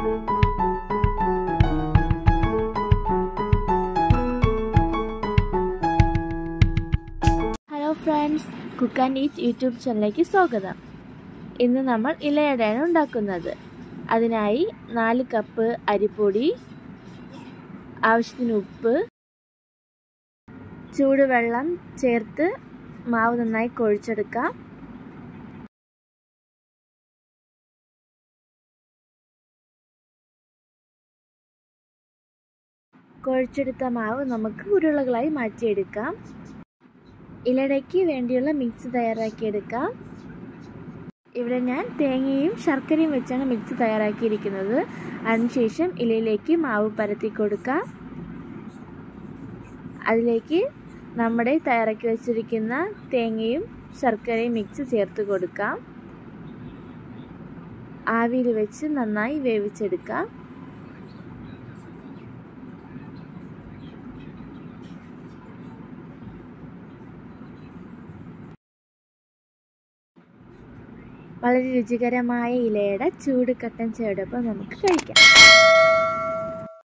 hello friends cook and eat YouTube ചാനലിലേക്ക് സ്വാഗതം ഇന്ന് നമ്മൾ ഇലയടയാണ് ഉണ്ടാക്കുന്നത് അതിനായി നാല് കപ്പ് അരിപ്പൊടി ആവശ്യത്തിന് ഉപ്പ് ചൂടുവെള്ളം ചേർത്ത് മാവ് നന്നായി കുഴച്ചെടുക്കാം കുഴച്ചെടുത്ത മാവ് നമുക്ക് ഉരുളകളായി മാറ്റിയെടുക്കാം ഇലടയ്ക്ക് വേണ്ടിയുള്ള മിക്സ് തയ്യാറാക്കിയെടുക്കാം ഇവിടെ ഞാൻ തേങ്ങയും ശർക്കരയും വെച്ചാണ് മിക്സ് തയ്യാറാക്കിയിരിക്കുന്നത് അതിനുശേഷം ഇലയിലേക്ക് മാവ് പരത്തി കൊടുക്കാം അതിലേക്ക് നമ്മുടെ തയ്യാറാക്കി വെച്ചിരിക്കുന്ന തേങ്ങയും ശർക്കരയും മിക്സ് ചേർത്ത് കൊടുക്കാം ആവിയിൽ വെച്ച് നന്നായി വേവിച്ചെടുക്കാം വളരെ രുചികരമായ ഇലയുടെ ചൂട് കട്ടൻ ചായയോടൊപ്പം നമുക്ക് കഴിക്കാം